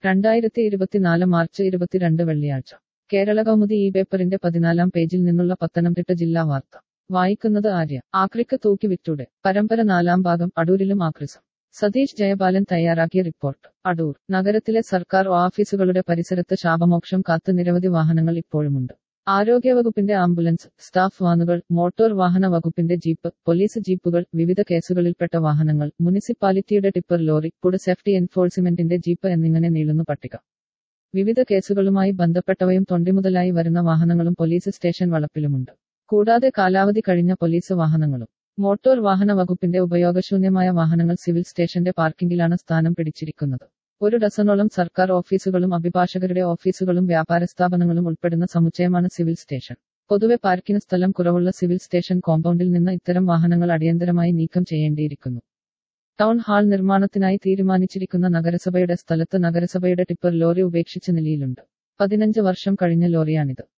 രണ്ടായിരത്തി ഇരുപത്തിനാല് മാർച്ച് ഇരുപത്തിരണ്ട് വെള്ളിയാഴ്ച കേരള കൗമുദി ഈ പേപ്പറിന്റെ പതിനാലാം പേജിൽ നിന്നുള്ള പത്തനംതിട്ട ജില്ലാ വാർത്ത വായിക്കുന്നത് ആര്യ ആക്രിക്ക് തൂക്കി വിറ്റൂടെ പരമ്പര നാലാം ഭാഗം അടൂരിലും ആക്രിസം സതീഷ് ജയപാലൻ തയ്യാറാക്കിയ റിപ്പോർട്ട് അടൂർ നഗരത്തിലെ സർക്കാർ ഓഫീസുകളുടെ പരിസരത്ത് ശാപമോക്ഷം കാത്ത് നിരവധി വാഹനങ്ങൾ ഇപ്പോഴുമുണ്ട് ആരോഗ്യവകുപ്പിന്റെ ആംബുലൻസ് സ്റ്റാഫ് വാനുകൾ മോട്ടോർ വാഹന വകുപ്പിന്റെ ജീപ്പ് പോലീസ് ജീപ്പുകൾ വിവിധ കേസുകളിൽപ്പെട്ട വാഹനങ്ങൾ മുനിസിപ്പാലിറ്റിയുടെ ടിപ്പർ ലോറി ഫുഡ് സേഫ്റ്റി എൻഫോഴ്സ്മെന്റിന്റെ ജീപ്പ് എന്നിങ്ങനെ നീളുന്നു പട്ടിക വിവിധ കേസുകളുമായി ബന്ധപ്പെട്ടവയും തൊണ്ടിമുതലായി വരുന്ന വാഹനങ്ങളും പോലീസ് സ്റ്റേഷൻ വളപ്പിലുമുണ്ട് കൂടാതെ കാലാവധി കഴിഞ്ഞ പോലീസ് വാഹനങ്ങളും മോട്ടോർ വാഹന വകുപ്പിന്റെ ഉപയോഗശൂന്യമായ വാഹനങ്ങൾ സിവിൽ സ്റ്റേഷന്റെ പാർക്കിംഗിലാണ് സ്ഥാനം പിടിച്ചിരിക്കുന്നത് ഒരു ഡസനോളം സർക്കാർ ഓഫീസുകളും അഭിഭാഷകരുടെ ഓഫീസുകളും വ്യാപാര സ്ഥാപനങ്ങളും ഉൾപ്പെടുന്ന സമുച്ചയമാണ് സിവിൽ സ്റ്റേഷൻ പൊതുവെ പാർക്കിന് സ്ഥലം കുറവുള്ള സിവിൽ സ്റ്റേഷൻ കോമ്പൗണ്ടിൽ നിന്ന് ഇത്തരം വാഹനങ്ങൾ അടിയന്തരമായി നീക്കം ചെയ്യേണ്ടിയിരിക്കുന്നു ടൗൺ ഹാൾ നിർമ്മാണത്തിനായി തീരുമാനിച്ചിരിക്കുന്ന നഗരസഭയുടെ സ്ഥലത്ത് നഗരസഭയുടെ ടിപ്പർ ലോറി ഉപേക്ഷിച്ച നിലയിലുണ്ട് പതിനഞ്ച് വർഷം കഴിഞ്ഞ ലോറിയാണിത്